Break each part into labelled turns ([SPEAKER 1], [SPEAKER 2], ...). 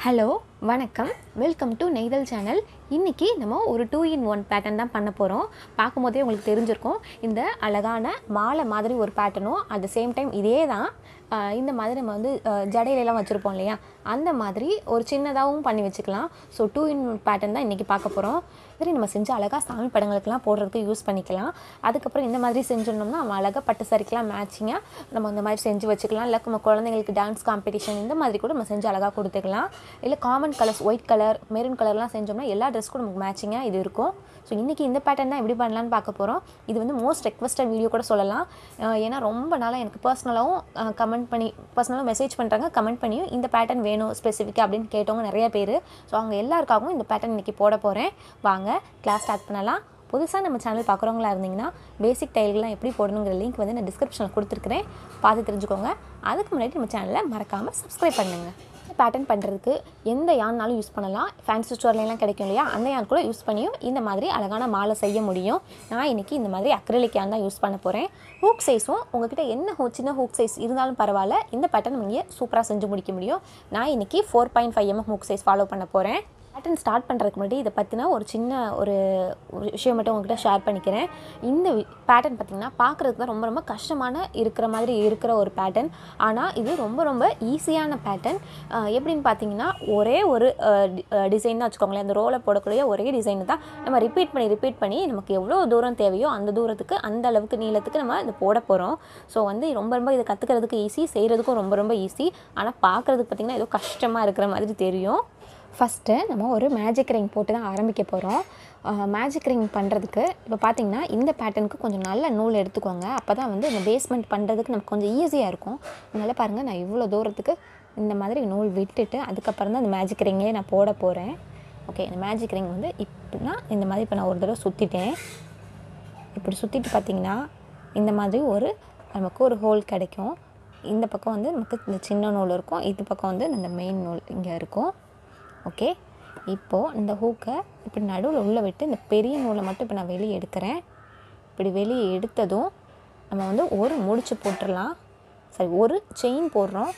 [SPEAKER 1] hello வணக்கம் welcome to நெய்தல் channel இன்றைக்கி நம்ம ஒரு டூ இன் ஒன் பேட்டர்ன் தான் பண்ண போகிறோம் பார்க்கும்போதே உங்களுக்கு தெரிஞ்சிருக்கும் இந்த அழகான மாலை மாதிரி ஒரு பேட்டர்னும் அட் த சேம் டைம் இதே தான் ஆஹ் இந்த மாதிரி நம்ம வந்து ஆஹ் ஜடையிலலாம் வச்சுருப்போம் இல்லையா அந்த மாதிரி ஒரு சின்னதாகவும் பண்ணி வச்சுக்கலாம் so two in one pattern தான் இன்றைக்கி பார்க்க போகிறோம் சரி நம்ம செஞ்சு அழகாக சாமி படங்களுக்கெல்லாம் போடுறதுக்கு யூஸ் பண்ணிக்கலாம் அதுக்கப்புறம் இந்த மாதிரி செஞ்சிடணும்னா நம்ம அழகாக பட்டு சரிக்கெலாம் மேட்சிங்காக நம்ம இந்த மாதிரி செஞ்சு வச்சுக்கலாம் இல்லை நம்ம குழந்தைங்களுக்கு டான்ஸ் காம்படிஷன் இந்த மாதிரி கூட நம்ம செஞ்சு அழகாக கொடுத்துக்கலாம் இல்லை common colours white colour maroon கலர்லாம் செஞ்சோம்னா எல்லா ட்ரெஸ்க்கும் நமக்கு மேட்சிங்காக இது இருக்கும் ஸோ இன்றைக்கி இந்த பேட்டர்ன் தான் எப்படி பண்ணலான்னு பார்க்க போகிறோம் இது வந்து மோஸ்ட் ரெக்வஸ்டட் வீடியோ கூட சொல்லலாம் அஹ் ஏன்னா ரொம்ப நாளாக எனக்கு பர்சனலாகவும் கமெண்ட் பண்ணி பர்சனலாக மெசேஜ் பண்ணுறாங்க கமெண்ட் பண்ணியும் இந்த பேட்டர்ன் வேணும் ஸ்பெசிஃபிக்காக அப்படின்னு கேட்டவங்க நிறைய பேர் ஸோ அவங்க எல்லாருக்காகவும் இந்த பேட்டர்ன் இன்றைக்கி போட போகிறேன் வாங்க கிளாஸ் ஸ்டார்ட் பண்ணலாம் புதுசாக நம்ம சேனல் பார்க்குறவங்களா இருந்தீங்கன்னா பேசிக் டைல்கள்லாம் எப்படி போடணுங்கிற லிங்க் வந்து நான் டிஸ்கிரிப்ஷனில் கொடுத்துருக்குறேன் பார்த்து தெரிஞ்சுக்கோங்க அதுக்கு முன்னாடி நம்ம சேனலை மறக்காமல் சப்ஸ்கிரைப் பண்ணுங்கள் பேட்டர்ன் பண்ணுறதுக்கு எந்த யான்னாலும் யூஸ் பண்ணலாம் ஃபேன்சி ஸ்டோர்லாம் கிடைக்கும் இல்லையா அந்த யான் கூட யூஸ் பண்ணியும் இந்த மாதிரி அழகான மாலை செய்ய முடியும் நான் இன்றைக்கி இந்த மாதிரி அக்ரலிக் யான் தான் யூஸ் பண்ண போகிறேன் ஹூக் சைஸும் உங்ககிட்ட என்ன ஹூ சின்ன ஹூக் சைஸ் இருந்தாலும் பரவாயில்ல இந்த பேட்டர்ன் நீங்கள் சூப்பராக செஞ்சு முடிக்க முடியும் நான் இன்றைக்கி four point five MM hook size follow பண்ண போகிறேன் பேட்டர்ன் ஸ்டார்ட் பண்ணுறதுக்கு முன்னாடி இதை பற்றின ஒரு சின்ன ஒரு ஒரு விஷயம் மட்டும் உங்ககிட்ட ஷேர் பண்ணிக்கிறேன் இந்த பேட்டர்ன் பார்த்திங்கன்னா பார்க்குறதுக்கு தான் ரொம்ப ரொம்ப கஷ்டமான இருக்கிற மாதிரி இருக்கிற ஒரு பேட்டர்ன் ஆனால் இது ரொம்ப ரொம்ப ஈஸியான பேட்டர்ன் எப்படின்னு பார்த்தீங்கன்னா ஒரே ஒரு டிசைன் தான் வச்சுக்கோங்களேன் அந்த ரோலை போடக்கூடிய ஒரே டிசைன் தான் நம்ம ரிப்பீட் பண்ணி ரிப்பீட் பண்ணி நமக்கு எவ்வளோ தூரம் தேவையோ அந்த தூரத்துக்கு அந்த அளவுக்கு நீளத்துக்கு நம்ம இதை போட போகிறோம் ஸோ வந்து ரொம்ப ரொம்ப இதை கற்றுக்கிறதுக்கு ஈஸி செய்கிறதுக்கும் ரொம்ப ரொம்ப ஈஸி ஆனால் பார்க்குறதுக்கு பார்த்திங்கன்னா ஏதோ கஷ்டமாக இருக்கிற மாதிரி தெரியும் ஃபஸ்ட்டு நம்ம ஒரு மேஜிக் ரிங் போட்டு தான் ஆரம்பிக்க போகிறோம் மேஜிக் ரிங் பண்ணுறதுக்கு இப்போ பார்த்தீங்கன்னா இந்த பேட்டர்னுக்கு கொஞ்சம் நல்ல நூல் எடுத்துக்கோங்க அப்போ தான் வந்து இந்த பேஸ்மெண்ட் பண்ணுறதுக்கு நமக்கு கொஞ்சம் ஈஸியாக இருக்கும் அதனால் பாருங்கள் நான் இவ்வளோ தூரத்துக்கு இந்த மாதிரி நூல் விட்டுட்டு அதுக்கப்புறம் தான் இந்த மேஜிக் ரிங்கே நான் போட போகிறேன் ஓகே இந்த மேஜிக் ரிங் வந்து இப்படின்னா இந்த மாதிரி இப்போ நான் ஒரு தடவை சுற்றிட்டேன் இப்படி சுற்றிட்டு பார்த்தீங்கன்னா இந்த மாதிரி ஒரு நமக்கு ஒரு ஹோல் கிடைக்கும் இந்த பக்கம் வந்து நமக்கு இந்த சின்ன நூல் இருக்கும் இது பக்கம் வந்து இந்த மெயின் நூல் இங்கே இருக்கும் ஓகே இப்போது இந்த ஹூக்கை இப்படி நடுவில் உள்ளே விட்டு இந்த பெரிய நூலை மட்டும் இப்போ நான் வெளியே எடுக்கிறேன் இப்படி வெளியே எடுத்ததும் நம்ம வந்து ஒரு முடிச்சு போட்டுடலாம் சரி ஒரு செயின் போடுறோம்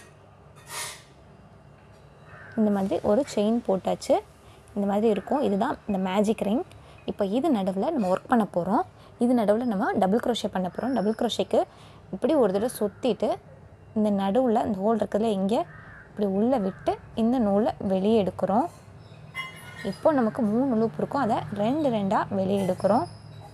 [SPEAKER 1] இந்த மாதிரி ஒரு செயின் போட்டாச்சு இந்த மாதிரி இருக்கும் இதுதான் இந்த மேஜிக் ரிங் இப்போ இது நடுவில் நம்ம ஒர்க் பண்ண போகிறோம் இது நடுவில் நம்ம டபுள் க்ரோஷே பண்ண போகிறோம் டபுள் க்ரோஷேக்கு இப்படி ஒரு தடவை சுற்றிட்டு இந்த நடுவில் இந்த ஹோல் இருக்கிறதுல இங்கே இப்படி உள்ளே விட்டு இந்த நூலை வெளியே எடுக்கிறோம் இப்போ நமக்கு மூணு லூப் இருக்கும் அதை ரெண்டு ரெண்டாக வெளியே எடுக்கிறோம்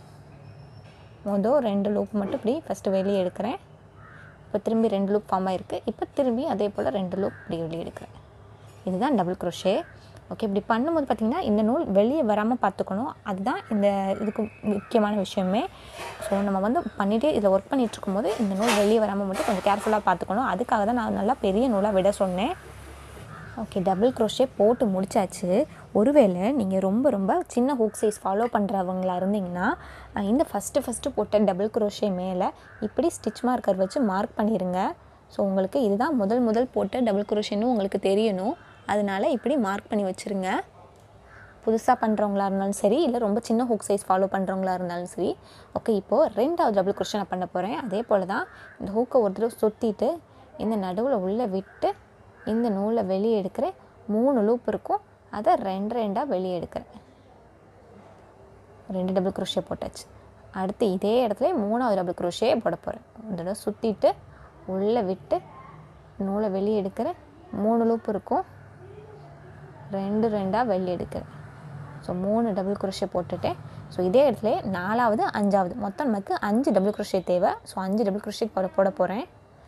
[SPEAKER 1] மொதல் ரெண்டு லூப் மட்டும் இப்படி ஃபஸ்ட்டு வெளியே எடுக்கிறேன் இப்போ திரும்பி ரெண்டு லூப் ஃபார்ம் ஆயிருக்கு இப்போ திரும்பி அதே போல் ரெண்டு லூப் இப்படி வெளியே எடுக்கிறேன் இதுதான் டபுள் க்ரோஷே ஓகே இப்படி பண்ணும்போது பார்த்திங்கன்னா இந்த நூல் வெளியே வராமல் பார்த்துக்கணும் அதுதான் இந்த இதுக்கு முக்கியமான விஷயமே ஸோ நம்ம வந்து பண்ணிகிட்டே இதில் ஒர்க் பண்ணிகிட்டு இருக்கும்போது இந்த நூல் வெளியே வராமல் மட்டும் கொஞ்சம் கேர்ஃபுல்லாக பார்த்துக்கணும் அதுக்காக தான் நான் நல்லா பெரிய நூலாக விட சொன்னேன் ஓகே டபுள் க்ரோஷே போட்டு முடிச்சாச்சு ஒருவேளை நீங்கள் ரொம்ப ரொம்ப சின்ன ஹூக் சைஸ் ஃபாலோ பண்ணுறவங்களா இருந்தீங்கன்னா அஹ் இந்த ஃபஸ்ட்டு ஃபஸ்ட்டு போட்ட டபுள் க்ரோஷே மேலே இப்படி ஸ்டிச் மார்க்கர் வச்சு மார்க் பண்ணிடுங்க ஸோ உங்களுக்கு இதுதான் முதல் முதல் போட்ட டபுள் க்ரோஷேன்னு உங்களுக்கு தெரியணும் அதனால இப்படி மார்க் பண்ணி வச்சுருங்க புதுசாக பண்ணுறவங்களா இருந்தாலும் சரி இல்லை ரொம்ப சின்ன ஹூக் சைஸ் ஃபாலோ பண்ணுறவங்களா இருந்தாலும் சரி ஓகே இப்போது ரெண்டாவது டபுள் க்ரோஷே நான் பண்ண போகிறேன் அதே போல் தான் இந்த ஹூக்கை ஒரு தடவை சுற்றிட்டு இந்த நடுவில் உள்ளே விட்டு இந்த நூலை வெளியே எடுக்கிறேன் மூணு லூப் இருக்கும் அதை ரெண்டு ரெண்டாக வெளியே எடுக்கிறேன் ரெண்டு டபுள் க்ரோஷே போட்டாச்சு அடுத்து இதே இடத்துல மூணாவது டபுள் க்ரோஷே போட போகிறேன் ஒரு தடவை சுற்றிட்டு உள்ளே விட்டு நூலை வெளியே எடுக்கிறேன் மூணு லூப் இருக்கும் ரெண்டு ரெண்டாக வெளியே எடுக்கிறேன் ஸோ மூணு டபுள் குரோஷே போட்டுட்டேன் ஸோ இதே இடத்துல நாலாவது அஞ்சாவது மொத்தம் நமக்கு அஞ்சு டபுள் குரோஷே தேவை ஸோ அஞ்சு டபுள் குரோஷே போட போட போகிறேன்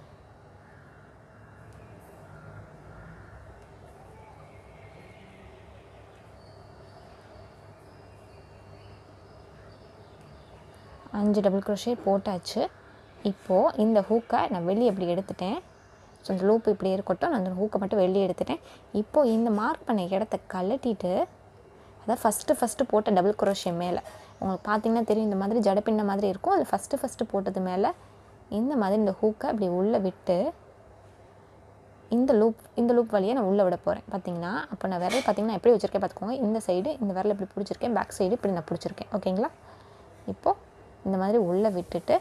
[SPEAKER 1] அஞ்சு டபுள் குரோஷே போட்டாச்சு இப்போது இந்த ஹூக்கை நான் வெளியே இப்படி எடுத்துட்டேன் ஸோ இந்த லூப் இப்படி இருக்கட்டும் நான் அந்த ஹூக்கை மட்டும் வெளியே எடுத்துட்டேன் இப்போது இந்த மார்க் பண்ண இடத்த கழட்டிட்டு அதான் ஃபஸ்ட்டு ஃபஸ்ட்டு போட்ட டபுள் குரோஷே மேலே உங்களுக்கு பார்த்தீங்கன்னா தெரியும் இந்த மாதிரி ஜடப்பின்ன மாதிரி இருக்கும் அது ஃபஸ்ட்டு ஃபஸ்ட்டு போட்டது மேலே இந்த மாதிரி இந்த ஹூக்கை இப்படி உள்ளே விட்டு இந்த லூப் இந்த லூப் வழியாக நான் உள்ளே விட போகிறேன் பார்த்தீங்கன்னா அப்போ நான் விரல் பார்த்தீங்கன்னா எப்படி வச்சுருக்கேன் பார்த்துக்கோங்க இந்த சைடு இந்த விரல் இப்படி பிடிச்சிருக்கேன் பேக் சைடு இப்படி நான் பிடிச்சிருக்கேன் ஓகேங்களா இப்போது இந்த மாதிரி உள்ளே விட்டுட்டு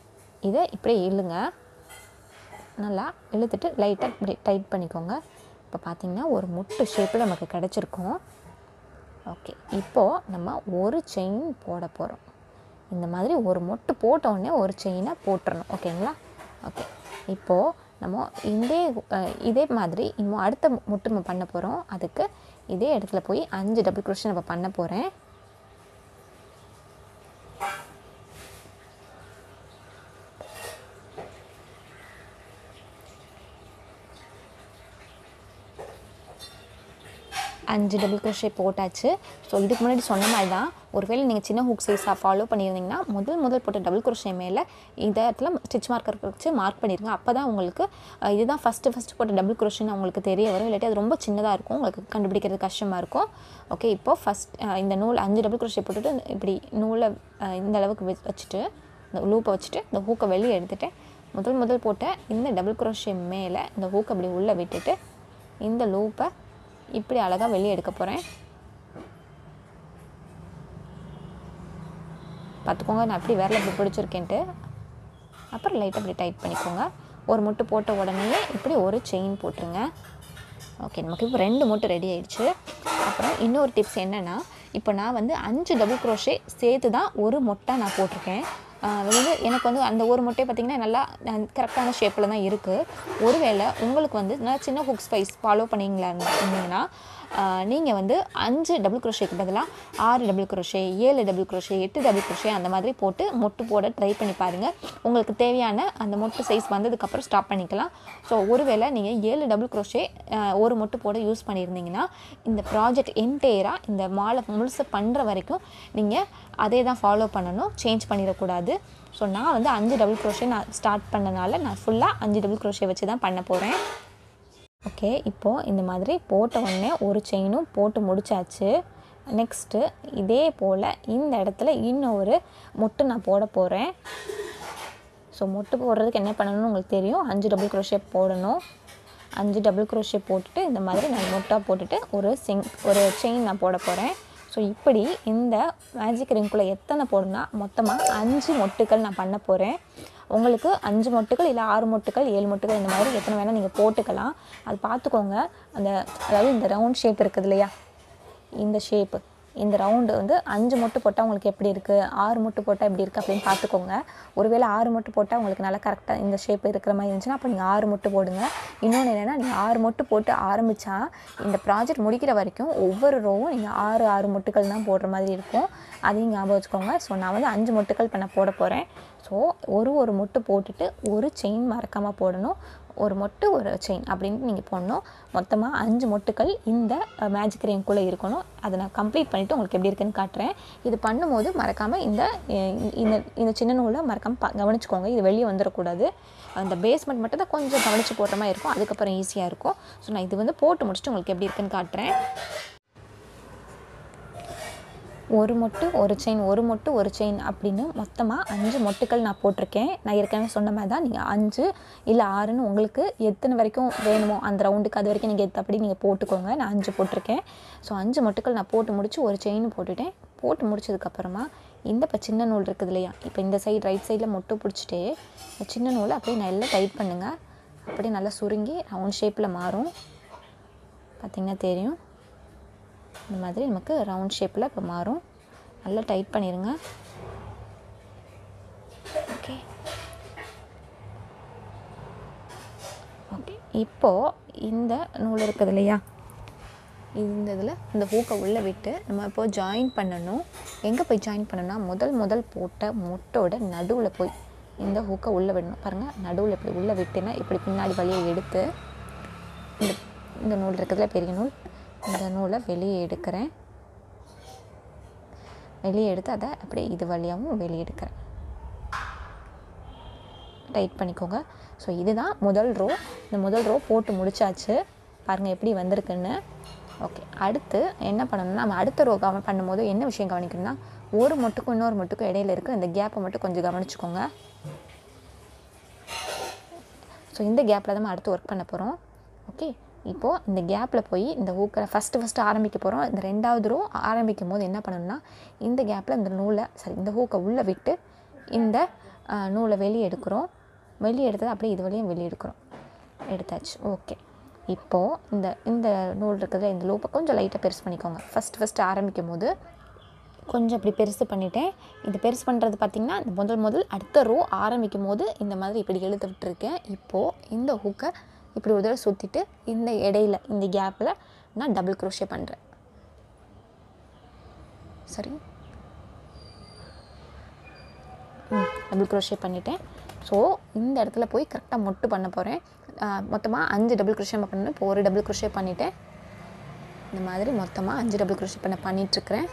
[SPEAKER 1] இதை இப்படியே இழுங்க நல்லா இழுத்துட்டு லைட்டாக இப்படி டைட் பண்ணிக்கோங்க இப்போ பார்த்திங்கன்னா ஒரு முட்டு ஷேப்பில் நமக்கு கிடச்சிருக்கும் ஓகே இப்போது நம்ம ஒரு செயின் போட போகிறோம் இந்த மாதிரி ஒரு மொட்டு போட்ட உடனே ஒரு செயினை போட்டுறணும் ஓகேங்களா ஓகே இப்போது நம்ம இதே அஹ், இதே மாதிரி இன்னும் அடுத்த முட்டு நம்ம பண்ண போகிறோம் அதுக்கு இதே இடத்துல போய் அஞ்சு டபுள் குரோஷன் நம்ம பண்ண போகிறேன் அஞ்சு டபுள் crochet போட்டாச்சு ஸோ இதுக்கு முன்னாடி சொன்ன மாதிரி தான் ஒருவேளை நீங்கள் சின்ன ஹூக் சைஸாக ஃபாலோ பண்ணியிருந்தீங்கன்னா முதல் முதல் போட்ட டபுள் crochet மேலே இந்த இடத்துல ஸ்டிச் மார்க்கர் வச்சு மார்க் பண்ணிடுங்க அப்போ தான் உங்களுக்கு அஹ், இதுதான் ஃபஸ்ட்டு ஃபஸ்ட்டு போட்ட டபுள் crochetன்னு உங்களுக்கு தெரிய வரும் இல்லாட்டி அது ரொம்ப சின்னதாக இருக்கும் உங்களுக்கு கண்டுபிடிக்கிறது கஷ்டமாக இருக்கும் ஓகே இப்போ ஃபஸ்ட் இந்த நூல் அஞ்சு டபுள் crochet போட்டுட்டு இப்படி நூலை அஹ், இந்த அளவுக்கு வச்- வச்சுட்டு இந்த லூப்பை வச்சுட்டு இந்த ஹூக்கை வெளியே எடுத்துட்டு முதல் முதல் போட்ட இந்த டபுள் crochet மேலே இந்த ஹூக்கை அப்படி உள்ளே விட்டுட்டு இந்த லூப்பை இப்படி அழகாக வெளியே எடுக்க போகிறேன் பார்த்துக்கோங்க நான் அப்படி விரல இப்படி பிடிச்சிருக்கேன்ட்டு அப்புறம் லைட்டாக அப்படி டைட் பண்ணிக்கோங்க ஒரு முட்டு போட்ட உடனேயே இப்படி ஒரு செயின் போட்டுருங்க ஓகே நமக்கு இப்போ ரெண்டு முட்டு ரெடி ஆயிடுச்சு அப்புறம் இன்னொரு டிப்ஸ் என்னென்னா இப்போ நான் வந்து அஞ்சு டபுள் crochet சேர்த்து தான் ஒரு மொட்டை நான் போட்டிருக்கேன் ஆஹ் அது வந்து எனக்கு வந்து அந்த ஒரு முட்டையை பார்த்திங்கன்னா நல்லா கரெக்டான ஷேப்பில் தான் இருக்குது ஒருவேளை உங்களுக்கு வந்து நல்லா சின்ன ஹுக் ஸ்பைஸ் ஃபாலோ பண்ணீங்களா இருந்தீங்கன்னா நீங்கள் வந்து அஞ்சு டபுள் crochetக்கு பதிலாக ஆறு டபுள் crochet ஏழு டபுள் crochet எட்டு டபுள் crochet அந்த மாதிரி போட்டு மொட்டு போட ட்ரை பண்ணி பாருங்கள் உங்களுக்கு தேவையான அந்த மொட்டு சைஸ் வந்ததுக்கப்புறம் ஸ்டாப் பண்ணிக்கலாம் ஸோ ஒருவேளை நீங்கள் ஏழு டபுள் crochet ஆஹ் ஒரு மொட்டு போட யூஸ் பண்ணியிருந்தீங்கன்னா இந்த ப்ராஜெக்ட் என்டையராக இந்த மாலை முழுசு பண்ணுற வரைக்கும் நீங்கள் அதே தான் ஃபாலோ பண்ணணும் சேஞ்ச் பண்ணிடக்கூடாது ஸோ நான் வந்து அஞ்சு டபுள் crochet நான் ஸ்டார்ட் பண்ணனால நான் ஃபுல்லாக அஞ்சு டபுள் crochet வச்சு தான் பண்ண போகிறேன் ஓகே இப்போது இந்த மாதிரி போட்ட உடனே ஒரு செயினும் போட்டு முடிச்சாச்சு நெக்ஸ்ட்டு இதே போல் இந்த இடத்துல இன்னொரு மொட்டு நான் போட போகிறேன் ஸோ மொட்டு போடுறதுக்கு என்ன பண்ணணும்னு உங்களுக்கு தெரியும் அஞ்சு டபுள் crochet போடணும் அஞ்சு டபுள் crochet போட்டுட்டு இந்த மாதிரி நான் மொட்டாக போட்டுட்டு ஒரு சிங் ஒரு செயின் நான் போட போகிறேன் ஸோ இப்படி இந்த மேஜிக் ரிங்குள்ளே எத்தனை போடணும்னா மொத்தமாக அஞ்சு மொட்டுக்கள் நான் பண்ண போகிறேன் உங்களுக்கு அஞ்சு மொட்டுகள் இல்லை ஆறு மொட்டுகள் ஏழு மொட்டுகள் இந்த மாதிரி எத்தனை வேணால் நீங்கள் போட்டுக்கலாம் அது பார்த்துக்கோங்க அந்த அதாவது இந்த ரவுண்ட் ஷேப் இருக்குது இல்லையா இந்த ஷேப்பு இந்த ரவுண்டு வந்து அஞ்சு மொட்டு போட்டால் உங்களுக்கு எப்படி இருக்குது ஆறு மொட்டு போட்டால் எப்படி இருக்குது அப்படின்னு பார்த்துக்கோங்க ஒருவேளை ஆறு மொட்டு போட்டால் உங்களுக்கு நல்லா கரெக்டாக இந்த ஷேப் இருக்கிற மாதிரி இருந்துச்சுன்னா அப்போ நீங்கள் ஆறு மொட்டு போடுங்க இன்னொன்று என்னென்னா நீங்கள் ஆறு மொட்டு போட்டு ஆரம்பித்தா இந்த ப்ராஜெக்ட் முடிக்கிற வரைக்கும் ஒவ்வொரு ரோவும் நீங்கள் ஆறு ஆறு மொட்டுகள் தான் போடுற மாதிரி இருக்கும் அதையும் ஞாபகம் வச்சுக்கோங்க ஸோ நான் வந்து அஞ்சு மொட்டுகள் பண்ண போட போகிறேன் ஸோ ஒரு ஒரு மொட்டு போட்டுட்டு ஒரு செயின் மறக்காமல் போடணும் ஒரு மொட்டு ஒரு செயின் அப்படின்ட்டு நீங்கள் போடணும் மொத்தமாக அஞ்சு மொட்டுக்கள் இந்த மேஜிக் ரேங்குள்ளே இருக்கணும் அதை நான் கம்ப்ளீட் பண்ணிவிட்டு உங்களுக்கு எப்படி இருக்குன்னு காட்டுறேன் இது பண்ணும்போது மறக்காமல் இந்த அஹ், இந்த இந்த சின்ன நூலை மறக்காமல் பா கவனிச்சுக்கோங்க இது வெளியே வந்துடக்கூடாது அந்த பேஸ்மெண்ட் மட்டும் தான் கொஞ்சம் கவனித்து போடுற மாதிரி இருக்கும் அதுக்கப்புறம் ஈஸியாக இருக்கும் ஸோ நான் இது வந்து போட்டு முடிச்சுட்டு உங்களுக்கு எப்படி இருக்குன்னு காட்டுறேன் ஒரு மொட்டு ஒரு செயின் ஒரு மொட்டு ஒரு செயின் அப்படின்னு மொத்தமாக அஞ்சு மொட்டுக்கள் நான் போட்டிருக்கேன் நான் ஏற்கனவே சொன்ன மாதிரி தான் நீங்கள் அஞ்சு இல்லை ஆறுன்னு உங்களுக்கு எத்தனை வரைக்கும் வேணுமோ அந்த ரவுண்டுக்கு அது வரைக்கும் நீங்கள் எத்தப்படி நீங்கள் போட்டுக்கோங்க நான் அஞ்சு போட்டிருக்கேன் ஸோ அஞ்சு மொட்டுக்கள் நான் போட்டு முடிச்சு ஒரு செயின் போட்டுட்டேன் போட்டு முடிச்சதுக்கப்புறமா இந்த இப்போ சின்ன நூல் இருக்குது இல்லையா இப்போ இந்த சைடு ரைட் சைடில் மொட்டு பிடிச்சிட்டே இந்த சின்ன நூலை அப்படியே நல்லா டைட் பண்ணுங்கள் அப்படியே நல்லா சுருங்கி ரவுண்ட் ஷேப்பில் மாறும் பார்த்திங்கன்னா தெரியும் இந்த மாதிரி நமக்கு ரவுண்ட் ஷேப்பில் இப்போ மாறும் நல்லா டைட் பண்ணிடுங்க ஓகே ஓகே இப்போது இந்த நூல் இருக்குது இல்லையா இந்த இதில் இந்த ஹூக்கை உள்ளே விட்டு நம்ம இப்போ ஜாயின் பண்ணணும் எங்கே போய் ஜாயின் பண்ணணும்னா முதல் முதல் போட்ட முட்டோட நடுவில் போய் இந்த ஹூக்கை உள்ளே விடணும் பாருங்கள் நடுவில் இப்படி உள்ளே விட்டுனா இப்படி பின்னாடி வழியை எடுத்து இந்த இந்த நூல் இருக்குதுல பெரிய நூல் இந்த நூலை வெளியே எடுக்கிறேன் வெளியே எடுத்து அதை அப்படியே இது வழியாகவும் வெளியே எடுக்கிறேன் டைட் பண்ணிக்கோங்க ஸோ இதுதான் முதல் ரோ இந்த முதல் ரோ போட்டு முடிச்சாச்சு பாருங்கள் எப்படி வந்திருக்குன்னு ஓகே அடுத்து என்ன பண்ணணும்னா நம்ம அடுத்த ரோ கவனம் பண்ணும்போது என்ன விஷயம் கவனிக்கணும்னா ஒரு மொட்டுக்கும் இன்னொரு மொட்டுக்கும் இடையில இருக்க இந்த கேப்பை மட்டும் கொஞ்சம் கவனிச்சுக்கோங்க ஸோ இந்த கேப்பில் தான் நம்ம அடுத்து ஒர்க் பண்ண போகிறோம் ஓகே இப்போது இந்த கேப்பில் போய் இந்த ஊக்கரை ஃபஸ்ட்டு ஃபஸ்ட்டு ஆரம்பிக்க போகிறோம் இந்த ரெண்டாவது ரோ ஆரம்பிக்கும் போது என்ன பண்ணணும்னா இந்த கேப்பில் இந்த நூலை சரி இந்த ஹூக்கை உள்ளே விட்டு இந்த அஹ், நூலை வெளியே எடுக்கிறோம் வெளியே எடுத்தது அப்படியே இது வழியும் வெளியே எடுக்கிறோம் எடுத்தாச்சு ஓகே இப்போது இந்த இந்த நூல் இருக்கிறதுல இந்த லூப்பை கொஞ்சம் லைட்டாக பெருசு பண்ணிக்கோங்க ஃபஸ்ட் ஃபஸ்ட்டு ஆரம்பிக்கும் போது கொஞ்சம் இப்படி பெருசு பண்ணிட்டேன் இது பெருசு பண்ணுறது பார்த்திங்கன்னா இந்த முதல் முதல் அடுத்த ரோ ஆரம்பிக்கும் போது இந்த மாதிரி இப்படி இழுத்து விட்டுருக்கேன் இப்போது இந்த ஹூக்கை இப்படி ஒரு தடவை சுற்றிட்டு இந்த இடையில இந்த கேப்பில் நான் டபுள் க்ரோஷே பண்ணுறேன் சரி டபுள் க்ரோஷே பண்ணிட்டேன் ஸோ இந்த இடத்துல போய் கரெக்டாக மொட்டு பண்ண போகிறேன் மொத்தமாக அஞ்சு டபுள் க்ரோஷே பண்ணேன் இப்போ ஒரு டபுள் க்ரோஷே பண்ணிட்டேன் இந்த மாதிரி மொத்தமாக அஞ்சு டபுள் க்ரோஷே பண்ண பண்ணிகிட்ருக்கிறேன்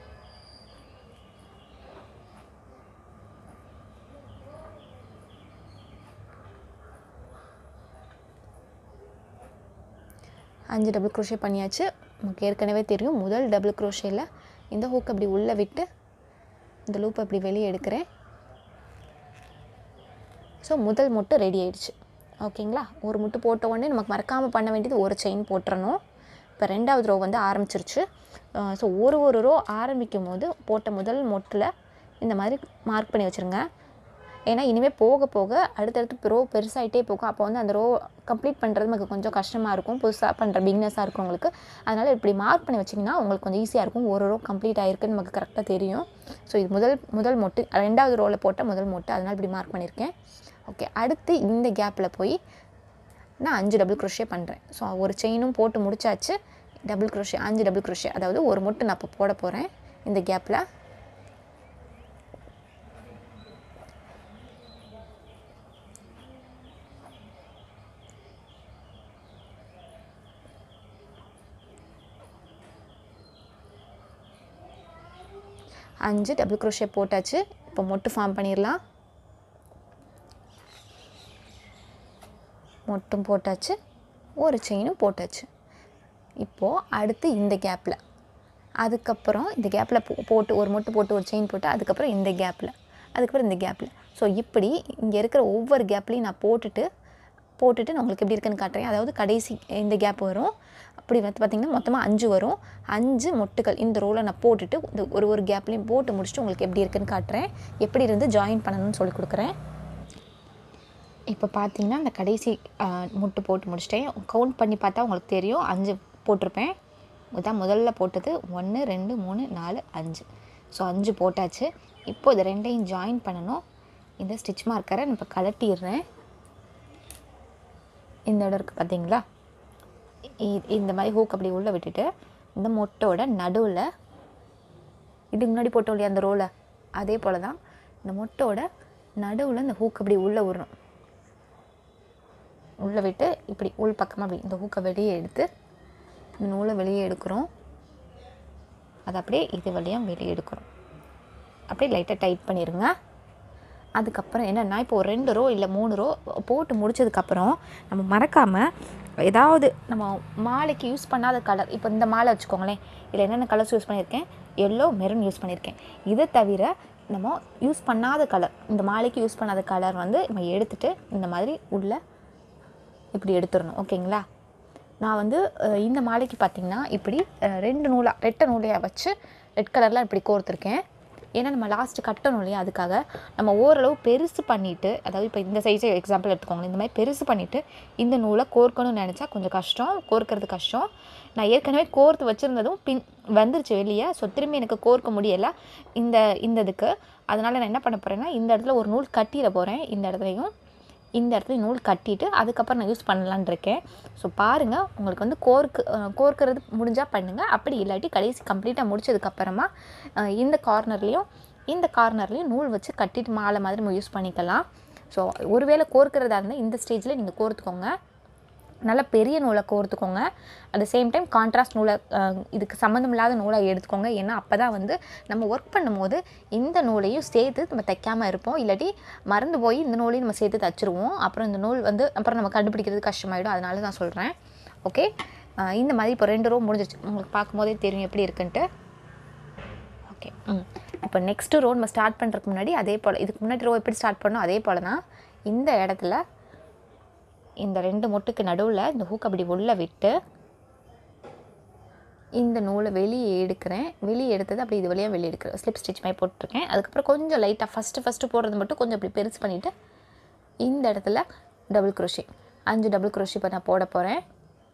[SPEAKER 1] அஞ்சு டபுள் க்ரோஷே பண்ணியாச்சு நமக்கு ஏற்கனவே தெரியும் முதல் டபுள் க்ரோஷேயில் இந்த ஹூக் அப்படி உள்ளே விட்டு இந்த லூப் அப்படி வெளியே எடுக்கிறேன் ஸோ முதல் முட்டு ரெடி ஆயிடுச்சு ஓகேங்களா ஒரு முட்டு போட்ட உடனே நமக்கு மறக்காமல் பண்ண வேண்டியது ஒரு செயின் போட்டுறணும் இப்போ ரெண்டாவது ரோ வந்து ஆரம்பிச்சிருச்சு ஸோ ஒரு ஒரு ரோ ஆரம்பிக்கும் போது போட்ட முதல் மொட்டில் இந்த மாதிரி மார்க் பண்ணி வச்சுருங்க ஏன்னா இனிமேல் போக போக அடுத்தடுத்து ரோ பெருசாகிட்டே போகும் அப்போ வந்து அந்த ரோ கம்ப்ளீட் பண்ணுறது நமக்கு கொஞ்சம் கஷ்டமாக இருக்கும் புதுசாக பண்ணுற பிக்னஸாக இருக்கிறவங்களுக்கு அதனால் இப்படி மார்க் பண்ணி வச்சிங்கன்னா உங்களுக்கு கொஞ்சம் ஈஸியாக இருக்கும் ஒரு ரோ கம்ப்ளீட் ஆகிருக்குன்னு நமக்கு கரெக்டாக தெரியும் ஸோ இது முதல் முதல் மொட்டு ரெண்டாவது ரோவில் போட்ட முதல் மொட்டு அதனால் இப்படி மார்க் பண்ணியிருக்கேன் ஓகே அடுத்து இந்த கேப்பில் போய் நான் அஞ்சு டபுள் க்ரோஷே பண்ணுறேன் ஸோ ஒரு செயினும் போட்டு முடிச்சாச்சு டபுள் க்ரோஷே அஞ்சு டபுள் க்ரோஷே அதாவது ஒரு மொட்டு நான் இப்போ போட போகிறேன் இந்த கேப்பில் அஞ்சு டபுள் க்ரோஷே போட்டாச்சு இப்போ மொட்டு ஃபார்ம் பண்ணிடலாம் மொட்டும் போட்டாச்சு ஒரு செயினும் போட்டாச்சு இப்போது அடுத்து இந்த கேப்பில் அதுக்கப்புறம் இந்த கேப்பில் போ போட்டு ஒரு மொட்டு போட்டு ஒரு செயின் போட்டு அதுக்கப்புறம் இந்த கேப்பில் அதுக்கப்புறம் இந்த கேப்பில் ஸோ இப்படி இங்கே இருக்கிற ஒவ்வொரு கேப்லையும் நான் போட்டுட்டு போட்டுட்டு நான் உங்களுக்கு எப்படி இருக்குன்னு காட்டுறேன் அதாவது கடைசி இந்த கேப் வரும் அப்படி வந்து பார்த்திங்கன்னா மொத்தமாக அஞ்சு வரும் அஞ்சு மொட்டுகள் இந்த ரோலை நான் போட்டுட்டு இந்த ஒரு ஒரு கேப்லேயும் போட்டு முடிச்சுட்டு உங்களுக்கு எப்படி இருக்குன்னு காட்டுறேன் எப்படி இருந்து ஜாயின் பண்ணணும்னு சொல்லி கொடுக்குறேன் இப்போ பார்த்தீங்கன்னா அந்த கடைசி முட்டு போட்டு முடிச்சிட்டேன் கவுண்ட் பண்ணி பார்த்தா உங்களுக்கு தெரியும் அஞ்சு போட்டிருப்பேன் இதான் முதல்ல போட்டது ஒன்று ரெண்டு மூணு நாலு அஞ்சு ஸோ அஞ்சு போட்டாச்சு இப்போ இது ரெண்டையும் ஜாயின் பண்ணணும் இந்த ஸ்டிச் மார்க்கரை நான் இப்போ கலட்டிடுறேன் இந்த இடம் இருக்குது பார்த்தீங்களா இ- இந்த மாதிரி ஹூக் அப்படி உள்ளே விட்டுட்டு இந்த மொட்டோட நடுவில் இதுக்கு முன்னாடி போட்டோம் இல்லையா அந்த ரோலை அதே போல் தான் இந்த மொட்டோட நடுவில் இந்த ஹூக் அப்படி உள்ளே விடணும் உள்ளே விட்டு இப்படி உள் பக்கமாக அப்படி இந்த ஹூக்கை வெளியே எடுத்து இந்த நூலை வெளியே எடுக்கிறோம் அது அப்படியே இது வழியாக வெளியே எடுக்கிறோம் அப்படியே லைட்டாக டைட் பண்ணிடுங்க அதுக்கப்புறம் என்னென்னா இப்போ ஒரு ரெண்டு ரோ இல்லை மூணு ரோ போட்டு முடிச்சதுக்கப்புறம் நம்ம மறக்காமல் ஏதாவது நம்ம மாலைக்கு யூஸ் பண்ணாத கலர் இப்போ இந்த மாலை வச்சுக்கோங்களேன் இதில் என்னென்ன கலர்ஸ் யூஸ் பண்ணியிருக்கேன் எல்லோ மெரூன் யூஸ் பண்ணியிருக்கேன் இதை தவிர நம்ம யூஸ் பண்ணாத கலர் இந்த மாலைக்கு யூஸ் பண்ணாத கலர் வந்து நம்ம எடுத்துட்டு இந்த மாதிரி உள்ள இப்படி எடுத்துடணும் ஓகேங்களா நான் வந்து அஹ், இந்த மாலைக்கு பார்த்திங்கன்னா இப்படி அஹ், ரெண்டு நூலாக ரெட்டை நூலையாக வச்சு ரெட் கலரில் இப்படி கோர்த்துருக்கேன் ஏன்னா நம்ம லாஸ்ட்டு கட்டணும் இல்லையா அதுக்காக நம்ம ஓரளவு பெருசு பண்ணிவிட்டு அதாவது இப்போ இந்த சைஸை எக்ஸாம்பிள் எடுத்துக்கோங்களேன் இந்த மாதிரி பெருசு பண்ணிவிட்டு இந்த நூலை கோர்க்கணும்னு நினச்சா கொஞ்சம் கஷ்டம் கோர்க்கறது கஷ்டம் நான் ஏற்கனவே கோர்த்து வச்சுருந்ததும் பின் வந்துருச்சு வெளியே ஸோ திரும்பி எனக்கு கோர்க்க முடியலை இந்த இந்த இதுக்கு அதனால் நான் என்ன பண்ண போகிறேன்னா இந்த இடத்துல ஒரு நூல் கட்டிட போகிறேன் இந்த இடத்துலையும் இந்த இடத்துல நூல் கட்டிட்டு அதுக்கப்புறம் நான் யூஸ் பண்ணலான்னு இருக்கேன் ஸோ பாருங்கள் உங்களுக்கு வந்து கோர்க்கு அஹ், கோர்க்கறது முடிஞ்சால் பண்ணுங்கள் அப்படி இல்லாட்டி கடைசி கம்ப்ளீட்டாக முடிச்சதுக்கப்புறமா அஹ், இந்த கார்னர்லேயும் இந்த கார்னர்லேயும் நூல் வச்சு கட்டிட்டு மாலை மாதிரி நம்ம யூஸ் பண்ணிக்கலாம் ஸோ ஒருவேளை கோர்க்கிறதா இருந்தால் இந்த ஸ்டேஜில் நீங்கள் கோர்த்துக்கோங்க நல்ல பெரிய நூலை கோர்த்துக்கோங்க at the same time contrast நூலை அஹ், இதுக்கு சம்மந்தம் இல்லாத நூலை எடுத்துக்கோங்க ஏன்னா அப்போ தான் வந்து நம்ம ஒர்க் பண்ணும்போது இந்த நூலையும் சேர்த்து நம்ம தைக்காமல் இருப்போம் இல்லாட்டி மறந்து போய் இந்த நூலையும் நம்ம சேர்த்து தைச்சிருவோம் அப்புறம் இந்த நூல் வந்து அப்புறம் நம்ம கண்டுபிடிக்கிறது கஷ்டமாயிடும் அதனால தான் சொல்கிறேன் ஓகே இந்த மாதிரி இப்போ ரெண்டு ரோ முடிஞ்சிச்சு உங்களுக்கு பார்க்கும்போதே தெரியும் எப்படி இருக்குன்ட்டு ஓகே ம் இப்போ நெக்ஸ்ட்டு ரோ நம்ம ஸ்டார்ட் பண்ணுறதுக்கு முன்னாடி அதே போல் இதுக்கு முன்னாடி ரோ எப்படி ஸ்டார்ட் பண்ணோம் அதே போல் தான் இந்த இடத்துல இந்த ரெண்டு மொட்டுக்கு நடுவில் இந்த ஹூக் அப்படி உள்ள விட்டு இந்த நூலை வெளியே எடுக்கிறேன் வெளியே எடுத்தது அப்படி இது வழியாக வெளியே எடுக்கிறேன் ஸ்லிப் ஸ்டிச் மாதிரி போட்டிருக்கேன் அதுக்கப்புறம் கொஞ்சம் லைட்டாக ஃபஸ்ட்டு ஃபஸ்ட்டு போடுறது மட்டும் கொஞ்சம் அப்படி பெருசு பண்ணிவிட்டு இந்த இடத்துல டபுள் குரோஷே அஞ்சு டபுள் குரோஷே இப்போ நான் போட போகிறேன்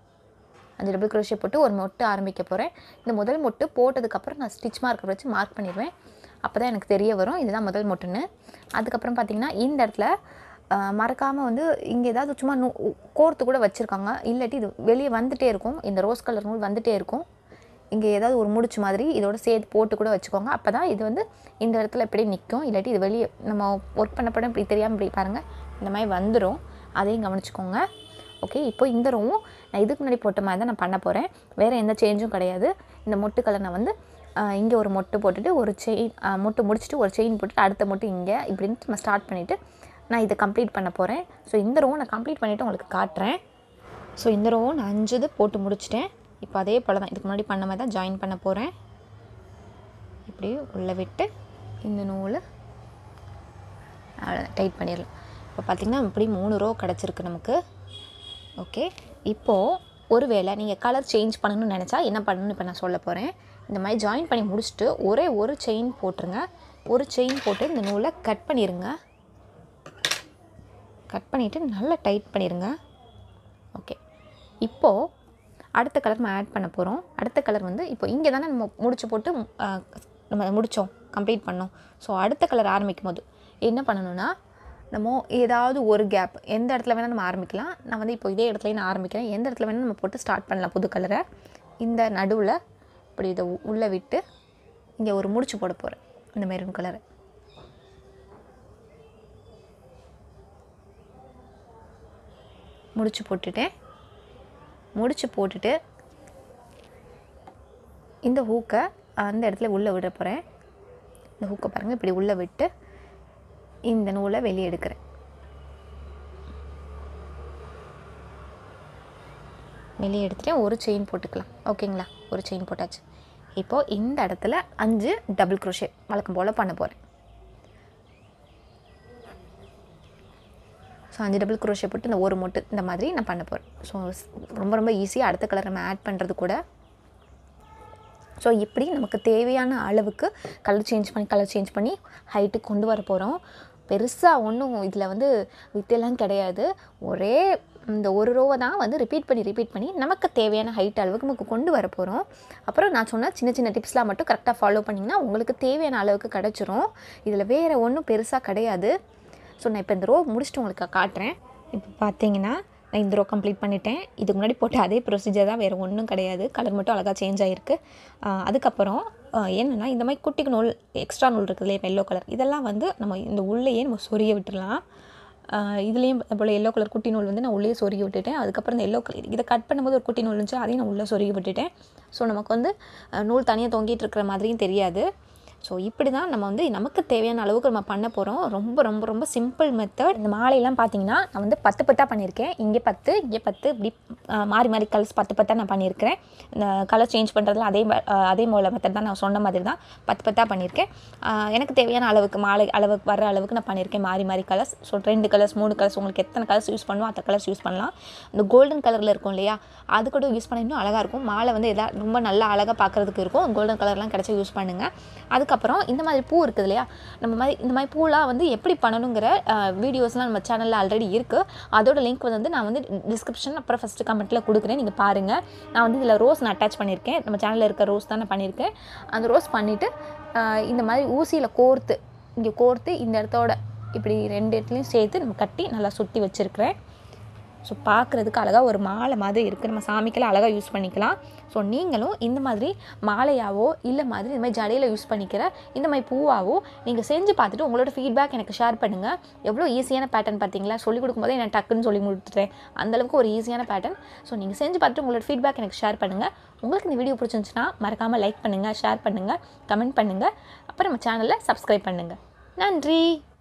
[SPEAKER 1] அஞ்சு டபுள் க்ரோஷே போட்டு ஒரு மொட்டு ஆரம்பிக்க போகிறேன் இந்த முதல் மொட்டு போட்டதுக்கப்புறம் நான் ஸ்டிச் மார்க்கர் வச்சு மார்க் பண்ணிடுவேன் அப்போ தான் எனக்கு தெரிய வரும் இதுதான் முதல் மொட்டுன்னு அதுக்கப்புறம் பார்த்திங்கன்னா இந்த இடத்துல மறக்காமல் வந்து இங்கே ஏதாவது சும்மா நூ கோர்த்து கூட வச்சுருக்காங்க இல்லாட்டி இது வெளியே வந்துகிட்டே இருக்கும் இந்த ரோஸ் கலர் நூல் வந்துகிட்டே இருக்கும் இங்கே ஏதாவது ஒரு முடிச்சு மாதிரி இதோட சேர்த்து போட்டு கூட வச்சுக்கோங்க அப்போ தான் இது வந்து இந்த இடத்துல இப்படி நிற்கும் இல்லாட்டி இது வெளியே நம்ம ஒர்க் பண்ண படம் இப்படி தெரியாமல் இப்படி பாருங்கள் இந்த மாதிரி வந்துடும் அதையும் கவனிச்சுக்கோங்க ஓகே இப்போ இந்த ரூமும் நான் இதுக்கு முன்னாடி போட்ட மாதிரி தான் நான் பண்ண போகிறேன் வேறு எந்த சேஞ்சும் கிடையாது இந்த மொட்டு கலர் நான் வந்து இங்கே ஒரு மொட்டு போட்டுட்டு ஒரு செயின் மொட்டு முடிச்சுட்டு ஒரு செயின் போட்டுட்டு அடுத்த மொட்டு இங்கே இப்படின்ட்டு நம்ம ஸ்டார்ட் பண்ணிவிட்டு நான் இதை கம்ப்ளீட் பண்ண போகிறேன் ஸோ இந்த ரோவை நான் கம்ப்ளீட் பண்ணிவிட்டு உங்களுக்கு காட்டுறேன் ஸோ இந்த ரோவை நான் அஞ்சு இது போட்டு முடிச்சிட்டேன் இப்போ அதே போல் தான் இதுக்கு முன்னாடி பண்ண மாதிரி தான் ஜாயின் பண்ண போகிறேன் இப்படி உள்ளே விட்டு இந்த நூல் டைட் பண்ணிடலாம் இப்போ பார்த்திங்கன்னா இப்படி மூணு ரோ கிடச்சிருக்கு நமக்கு ஓகே இப்போது ஒருவேளை நீங்கள் கலர் சேஞ்ச் பண்ணணும்னு நினச்சா என்ன பண்ணணும்னு இப்போ நான் சொல்ல போகிறேன் இந்த மாதிரி ஜாயின் பண்ணி முடிச்சுட்டு ஒரே ஒரு செயின் போட்டுருங்க ஒரு செயின் போட்டு இந்த நூலை கட் பண்ணிடுங்க கட் பண்ணிவிட்டு நல்லா டைட் பண்ணிடுங்க ஓகே இப்போது அடுத்த கலர் நம்ம ஆட் பண்ண போகிறோம் அடுத்த கலர் வந்து இப்போ இங்கே தானே நம்ம முடிச்சு போட்டு நம்ம முடித்தோம் கம்ப்ளீட் பண்ணோம் ஸோ அடுத்த கலர் ஆரம்பிக்கும் போது என்ன பண்ணணும்னா நம்ம ஏதாவது ஒரு கேப் எந்த இடத்துல வேணால் நம்ம ஆரம்பிக்கலாம் நான் வந்து இப்போ இதே இடத்துல நான் ஆரம்பிக்கிறேன் எந்த இடத்துல வேணால் நம்ம போட்டு ஸ்டார்ட் பண்ணலாம் புது கலரை இந்த நடுவில் இப்படி இதை உள்ளே விட்டு இங்கே ஒரு முடிச்சு போட போகிறேன் இந்த மெரூன் கலரை முடிச்சு போட்டுட்டேன் முடிச்சு போட்டுட்டு இந்த ஹூக்கை அந்த இடத்துல உள்ளே விட போகிறேன் இந்த ஹூக்கை பாருங்கள் இப்படி உள்ளே விட்டு இந்த நூலை வெளியே எடுக்கிறேன் வெளியே எடுத்துகிட்டு ஒரு செயின் போட்டுக்கலாம் ஓகேங்களா ஒரு செயின் போட்டாச்சு இப்போது இந்த இடத்துல அஞ்சு டபுள் க்ரோஷே வழக்கம் போல் பண்ண போகிறேன் ஸோ அஞ்சு டபுள் குரோஷே போட்டு இந்த ஒரு மொட்டு இந்த மாதிரி நான் பண்ண போகிறேன் ஸோ ரொம்ப ரொம்ப ஈஸியாக அடுத்த கலர் நம்ம ஆட் பண்ணுறது கூட ஸோ இப்படி நமக்கு தேவையான அளவுக்கு கலர் சேஞ்ச் பண்ணி கலர் சேஞ்ச் பண்ணி ஹைட்டு கொண்டு வர போகிறோம் பெருசாக ஒன்றும் இதில் வந்து வித்தெல்லாம் கிடையாது ஒரே இந்த ஒரு ரோவை தான் வந்து ரிப்பீட் பண்ணி ரிப்பீட் பண்ணி நமக்கு தேவையான ஹைட் அளவுக்கு நமக்கு கொண்டு வர போகிறோம் அப்புறம் நான் சொன்ன சின்ன சின்ன டிப்ஸ்லாம் மட்டும் கரெக்டாக ஃபாலோ பண்ணிங்கன்னா உங்களுக்கு தேவையான அளவுக்கு கிடச்சிரும் இதில் வேறு ஒன்றும் பெருசாக கிடையாது ஸோ நான் இப்போ இந்த ரோ முடிச்சுட்டு உங்களுக்கு காட்டுறேன் இப்போ பார்த்தீங்கன்னா நான் இந்த ரோ கம்ப்ளீட் பண்ணிட்டேன் இதுக்கு முன்னாடி போட்ட அதே ப்ரொசீஜர் தான் வேறு ஒன்றும் கிடையாது கலர் மட்டும் அழகாக சேஞ்ச் ஆகிருக்கு அதுக்கப்புறம் என்னென்னா இந்த மாதிரி குட்டிக்கு நூல் எக்ஸ்ட்ரா நூல் இருக்குது இல்லையா எல்லோ கலர் இதெல்லாம் வந்து நம்ம இந்த உள்ளேயே நம்ம சொரிய விட்டுடலாம் இதுலேயும் போல் எல்லோ கலர் குட்டி நூல் வந்து நான் உள்ளே சொருகி விட்டுட்டேன் அதுக்கப்புறம் இந்த எல்லோ கலர் இதை கட் பண்ணும்போது ஒரு குட்டி நூல் இருந்துச்சு அதையும் நான் உள்ளே சொருகி விட்டுட்டேன் ஸோ நமக்கு வந்து நூல் தனியாக தொங்கிட்டு இருக்கிற மாதிரியும் தெரியாது ஸோ இப்படி தான் நம்ம வந்து நமக்கு தேவையான அளவுக்கு நம்ம பண்ண போகிறோம் ரொம்ப ரொம்ப ரொம்ப சிம்பிள் மெத்தட் இந்த மாலையெல்லாம் பார்த்தீங்கன்னா நான் வந்து பத்து பத்தாக பண்ணியிருக்கேன் இங்கே பத்து இங்கே பத்து இப்படி மாறி மாறி கலர்ஸ் பத்து பத்தாக நான் பண்ணியிருக்கிறேன் இந்த கலர் சேஞ்ச் பண்ணுறதுல அதே அதே போல் மெத்தட் தான் நான் சொன்ன மாதிரி தான் பத்து பத்தாக பண்ணியிருக்கேன் எனக்கு தேவையான அளவுக்கு மாலை அளவுக்கு வர அளவுக்கு நான் பண்ணியிருக்கேன் மாறி மாறி கலர்ஸ் ஸோ ரெண்டு கலர்ஸ் மூணு கலர்ஸ் உங்களுக்கு எத்தனை கலர்ஸ் யூஸ் பண்ணுவோம் அந்த கலர்ஸ் யூஸ் பண்ணலாம் இந்த கோல்டன் கலரில் இருக்கும் இல்லையா அது கூட யூஸ் பண்ண இன்னும் அழகாக இருக்கும் மாலை வந்து எதாவது ரொம்ப நல்லா அழகாக பார்க்குறதுக்கு இருக்கும் கோல்டன் கலர்லாம் கிடச்சா யூஸ் பண்ணுங்கள் அதுக்கப்புறம் இந்த மாதிரி பூ இருக்குது இல்லையா நம்ம மாதிரி இந்த மாதிரி பூலாம் வந்து எப்படி பண்ணணுங்கிற வீடியோஸ்லாம் நம்ம சேனலில் ஆல்ரெடி இருக்குது அதோட லிங்க் வந்து நான் வந்து டிஸ்கிரிப்ஷன் அப்புறம் ஃபஸ்ட்டு கமெண்ட்டில் கொடுக்குறேன் நீங்கள் பாருங்கள் நான் வந்து இதில் ரோஸ் நான் அட்டாச் பண்ணியிருக்கேன் நம்ம சேனலில் இருக்க ரோஸ் தான் நான் பண்ணியிருக்கேன் அந்த ரோஸ் பண்ணிவிட்டு இந்த மாதிரி ஊசியில் கோர்த்து இங்கே கோர்த்து இந்த இடத்தோட இப்படி ரெண்டு இடத்துலையும் சேர்த்து நம்ம கட்டி நல்லா சுற்றி வச்சுருக்கிறேன் ஸோ பார்க்குறதுக்கு அழகாக ஒரு மாலை மாதிரி இருக்குது நம்ம சாமிக்கெல்லாம் அழகாக யூஸ் பண்ணிக்கலாம் ஸோ நீங்களும் இந்த மாதிரி மாலையாவோ இல்லை மாதிரி இந்த மாதிரி ஜடையில் யூஸ் பண்ணிக்கிற இந்த மாதிரி பூவாவோ நீங்கள் செஞ்சு பார்த்துட்டு உங்களோட ஃபீட்பேக் எனக்கு ஷேர் பண்ணுங்கள் எவ்வளோ ஈஸியான பேட்டர்ன் பார்த்தீங்களா சொல்லிக் கொடுக்கும்போதே நான் டக்குன்னு சொல்லி கொடுத்துட்டேன் அந்தளவுக்கு ஒரு ஈஸியான பேட்டர்ன் ஸோ நீங்கள் செஞ்சு பார்த்துட்டு உங்களோட ஃபீட்பேக் எனக்கு ஷேர் பண்ணுங்கள் உங்களுக்கு இந்த வீடியோ பிடிச்சிருந்துச்சுன்னா மறக்காமல் லைக் பண்ணுங்கள் ஷேர் பண்ணுங்கள் கமெண்ட் பண்ணுங்கள் அப்புறம் நம்ம சேனலை சப்ஸ்கிரைப் பண்ணுங்கள் நன்றி